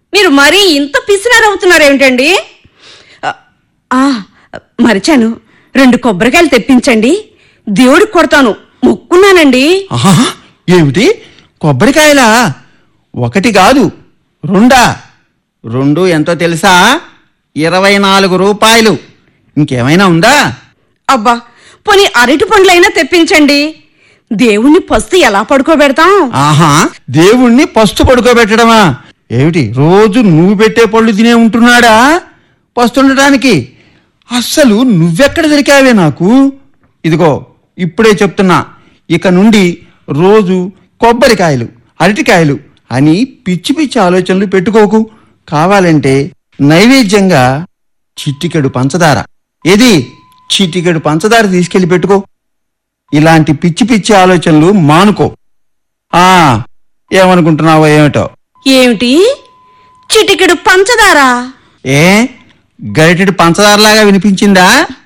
మీరు మరీ ఇంత పిసినారవుతున్నారేమిటండి ఆ, ఆ, మరిచాను రెండు కొబ్బరికాయలు తెప్పించండి దేవుడికి కొడతాను మొక్కున్నానండి ఆహా ఏమిటి కొబ్బరికాయలా ఒకటి కాదు రెండా రెండు ఎంతో తెలుసా ఇరవై నాలుగు రూపాయలు ఇంకేమైనా ఉందా అబ్బా పోనీ అరటి పండ్లైనా తెప్పించండి దేవుణ్ణి పస్తు ఎలా పడుకోబెడతాం ఆహా దేవుణ్ణి పస్తు పడుకోబెట్టడమా ఏమిటి రోజు నువ్వు పెట్టే పళ్ళు తినే ఉంటున్నాడా పస్తుండటానికి అస్సలు నువ్వెక్కడ దొరికావే నాకు ఇదిగో ఇప్పుడే చెప్తున్నా ఇక నుండి రోజు కొబ్బరికాయలు అరటికాయలు అని పిచ్చి పిచ్చి ఆలోచనలు పెట్టుకోకు కావాలంటే నైవేద్యంగా చిట్టికెడు పంచదార ఏది చిట్టికెడు పంచదార తీసుకెళ్లి పెట్టుకో ఇలాంటి పిచ్చి పిచ్చి ఆలోచనలు మానుకో ఆ ఏమనుకుంటున్నావో ఏమిటో ఏమిటి చిటికెడు పంచదార ఏ గరిటెడు పంచదారలాగా వినిపించిందా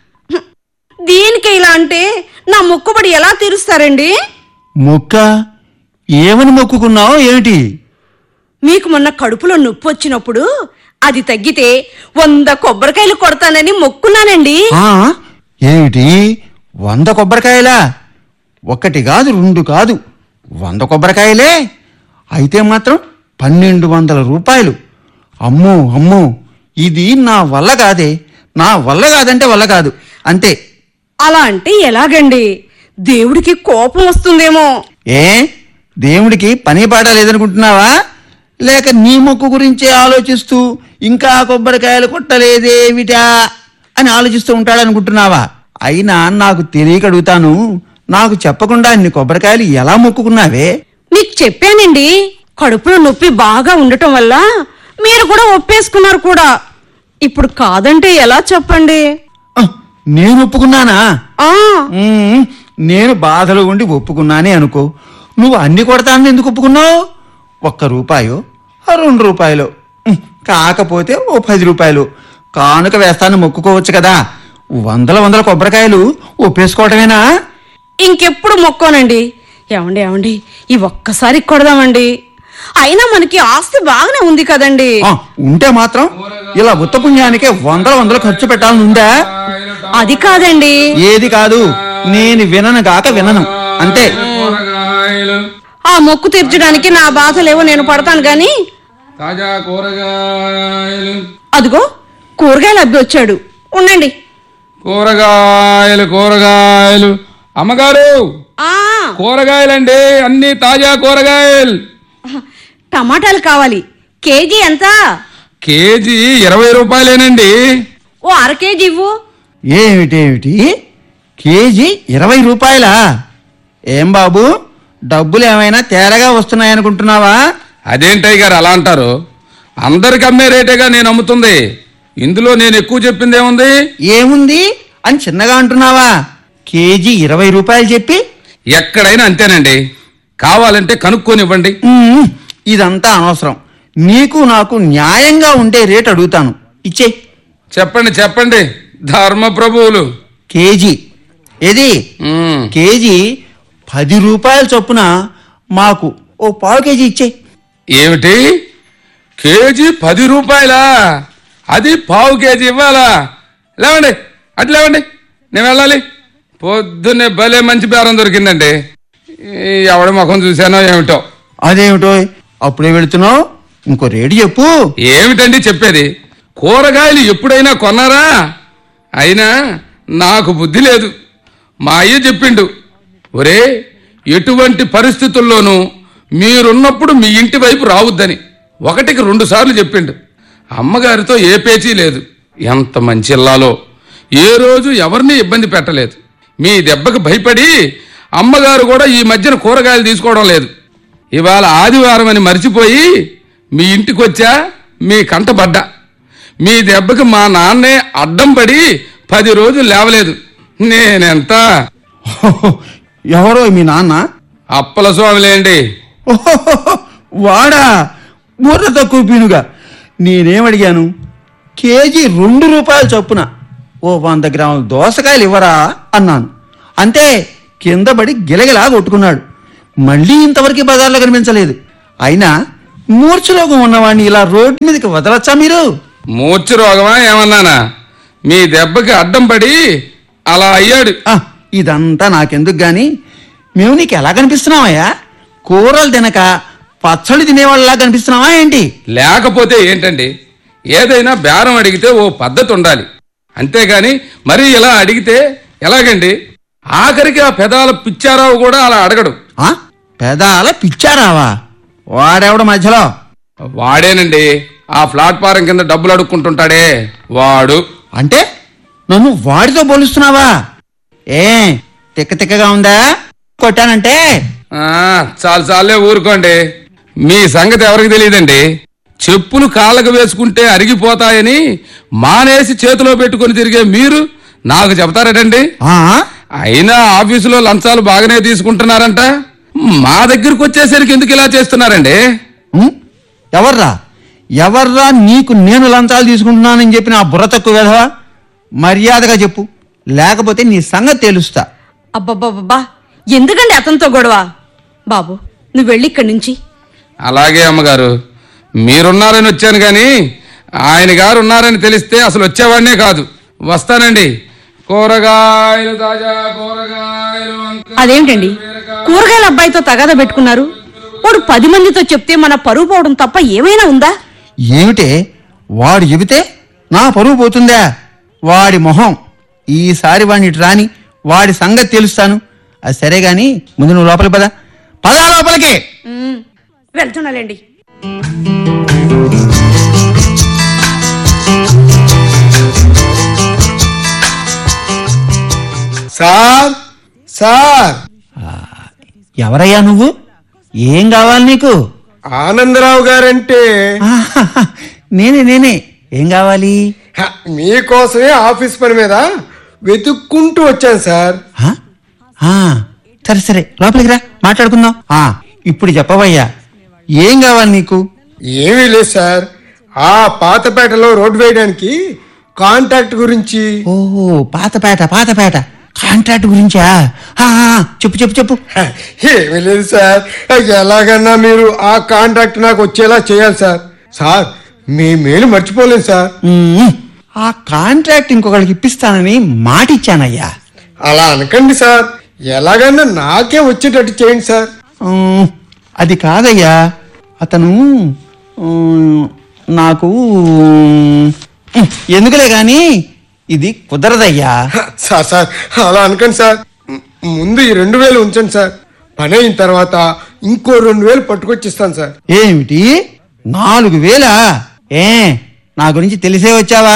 దీనికి ఇలా అంటే నా మొక్కుబడి ఎలా తీరుస్తారండి మొక్క ఏమని మొక్కుకున్నావు ఏమిటి మీకు మొన్న కడుపులో నొప్పి వచ్చినప్పుడు అది తగ్గితే వంద కొబ్బరికాయలు కొడతానని మొక్కున్నానండి ఆ ఏమిటి వంద కొబ్బరికాయలా ఒకటి కాదు రెండు కాదు వంద కొబ్బరికాయలే అయితే మాత్రం పన్నెండు వందల రూపాయలు అమ్మో అమ్మో ఇది నా వల్ల కాదే నా వల్ల కాదంటే వల్ల కాదు అంతే అలా అంటే ఎలాగండి దేవుడికి కోపం వస్తుందేమో ఏ దేవుడికి పని పాట లేదనుకుంటున్నావా లేక నీ మొక్కు గురించే ఆలోచిస్తూ ఇంకా కొబ్బరికాయలు కొట్టలేదేమిటా అని ఆలోచిస్తూ ఉంటాడనుకుంటున్నావా అయినా నాకు తెలియక అడుగుతాను నాకు చెప్పకుండా అన్ని కొబ్బరికాయలు ఎలా మొక్కుకున్నావే మీకు చెప్పానండి కడుపులో నొప్పి బాగా ఉండటం వల్ల మీరు కూడా ఒప్పేసుకున్నారు కూడా ఇప్పుడు కాదంటే ఎలా చెప్పండి ఆ, నేను ఒప్పుకున్నానా ఆ ఉమ్, నేను బాధలో ఉండి ఒప్పుకున్నానే అనుకో నువ్వు అన్ని కొడతానని ఎందుకు ఒప్పుకున్నావు ఒక్క రూపాయో ఆ రెండు రూపాయలు ఉమ్, కాకపోతే ఓ పది రూపాయలు కానుక వేస్తాను మొక్కుకోవచ్చు కదా వందల వందల కొబ్బరికాయలు ఒప్పేసుకోవటమేనా ఇంకెప్పుడు మొక్కోనండి ఏమండి ఏమండి ఈ ఒక్కసారి కొడదామండి అయినా మనకి ఆస్తి బాగానే ఉంది కదండి ఆ, ఉంటే మాత్రం ఇలా ఉత్త పుణ్యానికే వందల వందలు ఖర్చు పెట్టాలని ఉందా అది కాదండి ఏది కాదు నేను వినను గాక వినను అంతే కూరగాయలు ఆ మొక్కు తీర్చడానికి నా బాధలేవో నేను పడతాను గాని తాజా కూరగాయలు అదిగో కూరగాయలు అబ్బి వచ్చాడు ఉండండి కూరగాయలు కూరగాయలు అమ్మగారు ఆ కూరగాయలండి అన్ని తాజా కూరగాయలు టమాటాలు కావాలి కేజీ ఎంత కేజీ ఇరవై రూపాయలేనండి ఓ అర కేజీ ఇవ్వు ఏమిటేమిటి కేజీ ఇరవై రూపాయలా ఏం బాబు డబ్బులు ఏమైనా తేరగా వస్తున్నాయనుకుంటున్నావా అదేంటయ్య గారు అలా అంటారు అందరికి అమ్మే రేటేగా నేను అమ్ముతుంది ఇందులో నేను ఎక్కువ చెప్పింది ఏముంది ఏముంది అని చిన్నగా అంటున్నావా కేజీ ఇరవై రూపాయలు చెప్పి ఎక్కడైనా అంతేనండి కావాలంటే కనుక్కొని ఇవ్వండి ఉమ్, ఇదంతా అనవసరం నీకు నాకు న్యాయంగా ఉండే రేట్ అడుగుతాను ఇచ్చే చెప్పండి చెప్పండి ధర్మ ప్రభువులు కేజీ ఏది ఉమ్. కేజీ పది రూపాయల చొప్పున మాకు ఓ పావు కేజీ ఇచ్చే ఏమిటి కేజీ పది రూపాయలా అది పావు కేజీ ఇవ్వాలా లేవండి అటు లేవండి నేను వెళ్ళాలి పొద్దున్నే భలే మంచి బేరం దొరికిందండి ఈ ఎవడి ముఖం చూశానో ఏమిటో అదేమిటో అప్పుడే వెళుతున్నావు ఇంకో రేటు చెప్పు ఏమిటండి చెప్పేది కూరగాయలు ఎప్పుడైనా కొన్నారా అయినా నాకు బుద్ధి లేదు మా అయ్య చెప్పిండు ఒరే ఎటువంటి పరిస్థితుల్లోనూ మీరున్నప్పుడు మీ ఇంటి వైపు రావద్దని ఒకటికి రెండు సార్లు చెప్పిండు అమ్మగారితో ఏ పేచీ లేదు ఎంత మంచి ఇల్లాలో ఏ రోజు ఎవరిని ఇబ్బంది పెట్టలేదు మీ దెబ్బకి భయపడి అమ్మగారు కూడా ఈ మధ్యన కూరగాయలు తీసుకోవడం లేదు ఇవాళ ఆదివారం అని మర్చిపోయి మీ ఇంటికి వచ్చా మీ కంట పడ్డా మీ దెబ్బకి మా నాన్నే అడ్డం పడి పది రోజులు లేవలేదు నేనెంత ఎవరో మీ నాన్న అప్పల స్వామిలేండి ఓహోహోహో, వాడా బుర్ర తక్కువ పీనుగా నేనేమడిగాను కేజీ రెండు రూపాయలు చొప్పున ఓ వంద గ్రాముల దోసకాయలు ఇవ్వరా అన్నాను అంతే కింద పడి గిలగిలా కొట్టుకున్నాడు మళ్ళీ ఇంతవరకు బజార్లో కనిపించలేదు అయినా మూర్ఛరోగం ఉన్నవాడిని ఇలా రోడ్డు మీదకి వదలచ్చా మీరు మూర్ఛ రోగమా ఏమన్నానా మీ దెబ్బకి అడ్డం పడి అలా అయ్యాడు ఆ, ఇదంతా నాకెందుకు గాని మేము నీకు ఎలా కనిపిస్తున్నావయ్యా కూరలు తినక పచ్చళ్ళు తినేవాళ్ళలా కనిపిస్తున్నావా ఏంటి లేకపోతే ఏంటండి ఏదైనా బేరం అడిగితే ఓ పద్ధతి ఉండాలి అంతేగాని మరి ఇలా అడిగితే ఎలాగండి ఆఖరికి ఆ పెదాల పిచ్చారావు కూడా అలా అడగడు ఆ పెదాల పిచ్చారావా వాడెవడ మధ్యలో వాడేనండి ఆ ప్లాట్ఫారం కింద డబ్బులు అడుక్కుంటుంటాడే వాడు అంటే నన్ను వాడితో పోలుస్తున్నావా ఏ తిక్క తిక్కగా ఉందా కొట్టానంటే ఆ, చాలు చాలే ఊరుకోండి మీ సంగతి ఎవరికి తెలియదండి చెప్పులు కాళ్ళకు వేసుకుంటే అరిగిపోతాయని మానేసి చేతిలో పెట్టుకొని తిరిగే మీరు నాకు చెప్తారటండి ఆ అయినా ఆఫీసులో లంచాలు బాగానే తీసుకుంటున్నారంట మా దగ్గరకు వచ్చేసరికి ఎందుకు ఇలా చేస్తున్నారండి ఉం? ఎవర్రా ఎవర్రా నీకు నేను లంచాలు తీసుకుంటున్నానని చెప్పిన ఆ బుర్ర తక్కువ వెధవా మర్యాదగా చెప్పు లేకపోతే నీ సంగతి తెలుస్తా అబ్బబ్బబ్బబ్బా ఎందుకండి అతనితో గొడవ బాబు నువ్వు వెళ్ళి ఇక్కడి నుంచి అలాగే అమ్మగారు మీరున్నారని వచ్చాను కానీ ఆయన గారు ఉన్నారని తెలిస్తే అసలు వచ్చేవాడినే కాదు వస్తానండి కూరగాయలు తాజా కూరగాయలు వంకాయలు, అదేంటండి కూరగాయల అబ్బాయితో తగాద పెట్టుకున్నారు వాడు పది మందితో చెప్తే మన పరువు పోవడం తప్ప ఏమైనా ఉందా ఏమిటే వాడు చెబితే నా పరువు పోతుందా వాడి మొహం ఈసారి వాడిని ఇటు రాని వాడి సంగతి తెలుస్తాను అది సరే గాని ముందు నువ్వు లోపలికి పద పదా లోపలికి ఉమ్, వెళ్తున్నాలేండి సార్ సార్ ఎవరయ్యా నువ్వు ఏం కావాలి నీకు ఆనందరావు గారంటే ఆహాహా, నేనే నేనే ఏం కావాలి హ, మీకోసమే ఆఫీస్ పని మీద వెతుక్కుంటూ వచ్చాను సార్ ఆ? ఆ, సరే సరే లోపలికి రా మాట్లాడుకుందాం ఆ, ఇప్పుడు చెప్పవయ్యా ఏం కావాలి నీకు ఏమీ లేదు సార్ ఆ పాతపేటలో రోడ్డు వేయడానికి కాంట్రాక్ట్ గురించి ఓహో పాతపేట పాతపేట కాంట్రాక్ట్ గురించా ఆ, ఆ, చెప్పు చెప్పు చెప్పు హ, ఏమీ లేదు సార్ ఎలాగన్నా మీరు ఆ కాంట్రాక్ట్ నాకు వచ్చేలా చేయాలి సార్ సార్ మీ మేలు మర్చిపోలేదు సార్ ఉమ్, ఆ కాంట్రాక్ట్ ఇంకొకరికి ఇప్పిస్తానని మాట ఇచ్చానయ్యా అలా అనకండి సార్ ఎలాగన్నా నాకే వచ్చేటట్టు చేయండి సార్ ఉమ్, అది కాదయ్యా అతను ఉమ్, నాకు ఉమ్, ఎందుకులే గాని ఇది కుదరదయ్యా సార్ సార్ అలా అనకండి సార్ ము- ముందు ఈ రెండు వేలు ఉంచండి సార్ పని అయిన తర్వాత ఇంకో రెండు వేలు పట్టుకొచ్చిస్తాను సార్ ఏమిటి నాలుగు వేలా ఏ నా గురించి తెలిసే వచ్చావా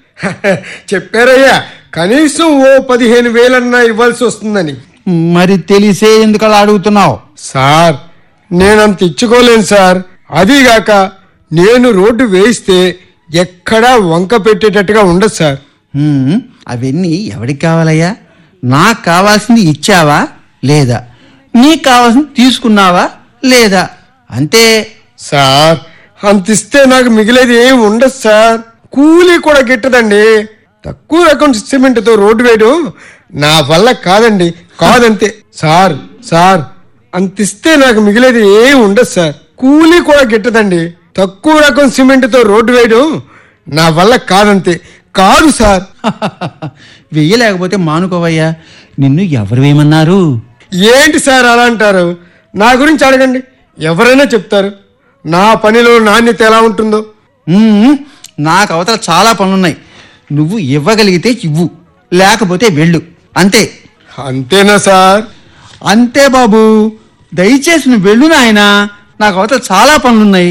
చెప్పారయ్యా కనీసం ఓ పదిహేను వేలన్నా ఇవ్వాల్సి వస్తుందని మరి తెలిసే ఎందుకు అలా అడుగుతున్నావు సార్ నేను అంత ఇచ్చుకోలేను సార్ అదీగాక నేను రోడ్డు వేయిస్తే ఎక్కడా వంక పెట్టేటట్టుగా ఉండదు సార్ హ్మ్, అవన్నీ ఎవరికి కావాలయ్యా నాకు కావాల్సింది ఇచ్చావా లేదా నీకు కావాల్సింది తీసుకున్నావా లేదా అంతే సార్ అంత ఇస్తే నాకు మిగిలేది ఏం ఉండదు సార్ కూలీ కూడా గిట్టదండి తక్కువ రకం సిమెంట్తో రోడ్డు వేయడం నా వల్ల కాదండి కాదంతే సార్ సార్ అంత ఇస్తే నాకు మిగిలేది ఏం ఉండదు సార్ కూలీ కూడా గిట్టదండి తక్కువ రకం సిమెంట్తో రోడ్డు వేయడం నా వల్ల కాదంతే కాదు సార్ వెయ్యలేకపోతే మానుకోవయ్యా నిన్ను ఎవరు వేయమన్నారు ఏంటి సార్ అలా అంటారు నా గురించి అడగండి ఎవరైనా చెప్తారు నా పనిలో నాణ్యత ఎలా ఉంటుందో హ్మ్, నాకు అవతల చాలా పనులున్నాయి నువ్వు ఇవ్వగలిగితే ఇవ్వు లేకపోతే వెళ్ళు అంతే అంతేనా సార్ అంతే బాబు దయచేసి నువ్వు వెళ్ళు నాయనా నాకు అవతల చాలా పనులున్నాయి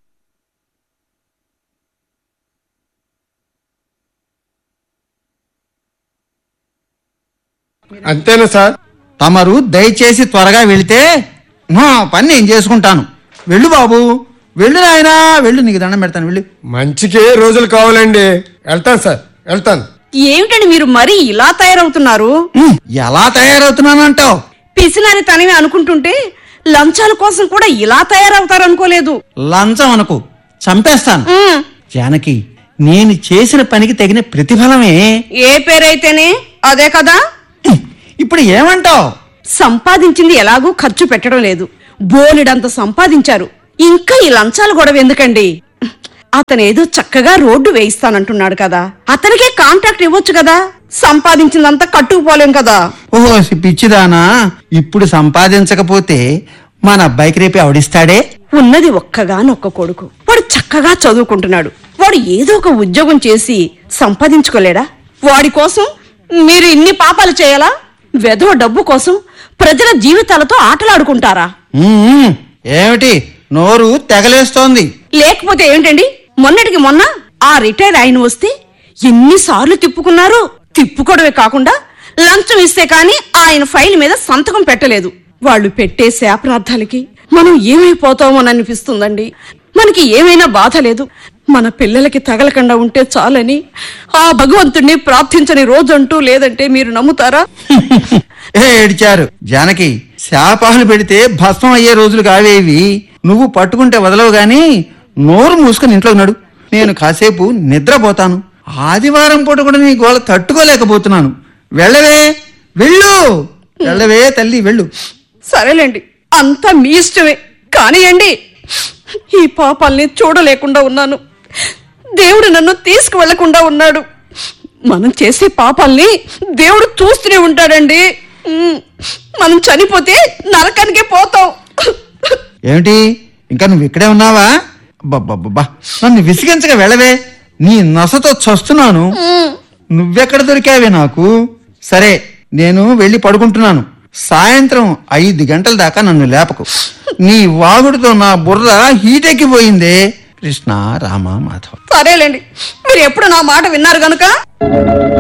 అంతేనా సార్ తమరు దయచేసి త్వరగా వెళితే మా పని నేను చేసుకుంటాను వెళ్ళు బాబు వెళ్ళు నాయనా వెళ్ళు నీకు దండం పెడతాను వెళ్ళు మంచికే రోజులు కావాలండి వెళ్తాను సార్ వెళ్తాను ఏమిటండి మీరు మరీ ఇలా తయారవుతున్నారు ఉమ్, ఎలా తయారవుతున్నానంటావు పిసినారి తనవి అనుకుంటుంటే లంచాల కోసం కూడా ఇలా తయారవుతారనుకోలేదు లంచం అనుకు చంపేస్తాను ఉమ్, జానకి నేను చేసిన పనికి తగిన ప్రతిఫలమే ఏ పేరైతేనే అదే కదా ఉమ్, ఇప్పుడు ఏమంటావు సంపాదించింది ఎలాగూ ఖర్చు పెట్టడం లేదు బోలెడంత సంపాదించారు ఇంకా ఈ లంచాలు గొడవ ఎందుకండి అతను ఏదో చక్కగా రోడ్డు వేయిస్తానంటున్నాడు కదా అతనికే కాంట్రాక్ట్ ఇవ్వచ్చు కదా సంపాదించిందంతా కట్టుకుపోలేం కదా ఓహో పిచ్చిదానా ఇప్పుడు సంపాదించకపోతే మన అబ్బాయికి రేపే అవడిస్తాడే ఉన్నది ఒక్కగానొక్క కొడుకు వాడు చక్కగా చదువుకుంటున్నాడు వాడు ఏదో ఒక ఉద్యోగం చేసి సంపాదించుకోలేడా వాడి కోసం మీరు ఇన్ని పాపాలు చేయాలా వెధవ డబ్బు కోసం ప్రజల జీవితాలతో ఆటలాడుకుంటారా ఉమ్, ఏమిటి నోరు తెగలేస్తోంది లేకపోతే ఏంటండి మొన్నటికి మొన్న ఆ రిటైర్ ఆయన వస్తే ఎన్నిసార్లు తిప్పుకున్నారు తిప్పుకోవడమే కాకుండా లంచం ఇస్తే కాని ఆయన ఫైల్ మీద సంతకం పెట్టలేదు వాళ్ళు పెట్టే శాపనార్థాలకి మనం ఏమైపోతామోని అనిపిస్తుందండి మనకి ఏమైనా బాధ లేదు మన పిల్లలకి తగలకుండా ఉంటే చాలని ఆ భగవంతుణ్ణి ప్రార్థించని రోజంటూ లేదంటే మీరు నమ్ముతారా ఏ ఏడ్చారు జానకి శాపాలు పెడితే భస్మం అయ్యే రోజులు కావేవి నువ్వు పట్టుకుంటే వదలవు గాని నోరు మూసుకుని ఇంట్లో ఉన్నాడు నేను కాసేపు నిద్రపోతాను ఆదివారం పూట కూడా నీ గోల తట్టుకోలేకపోతున్నాను వెళ్ళవే వెళ్ళు వెళ్ళవే తల్లి వెళ్ళు సరేలేండి అంతా మీ ఇష్టమే కానియండి ఈ పాపాల్ని చూడలేకుండా ఉన్నాను దేవుడు నన్ను తీసుకువెళ్లకుండా ఉన్నాడు మనం చేసే పాపాల్ని దేవుడు చూస్తూనే ఉంటాడండి ఉమ్, మనం చనిపోతే నరకానికే పోతాం ఏమిటి ఇంకా నువ్వు ఇక్కడే ఉన్నావా అబ్బబ్బబ్బబ్బా నన్ను విసిగించక వెళ్ళవే నీ నసతో చస్తున్నాను నువ్వెక్కడ దొరికావే నాకు సరే నేను వెళ్ళి పడుకుంటున్నాను సాయంత్రం ఐదు గంటల దాకా నన్ను లేపకు నీ వాగుడుతో నా బుర్ర హీటెక్కిపోయిందే కృష్ణ రామ మాధవ్ సరేలేండి మీరు ఎప్పుడు నా మాట విన్నారు గనుక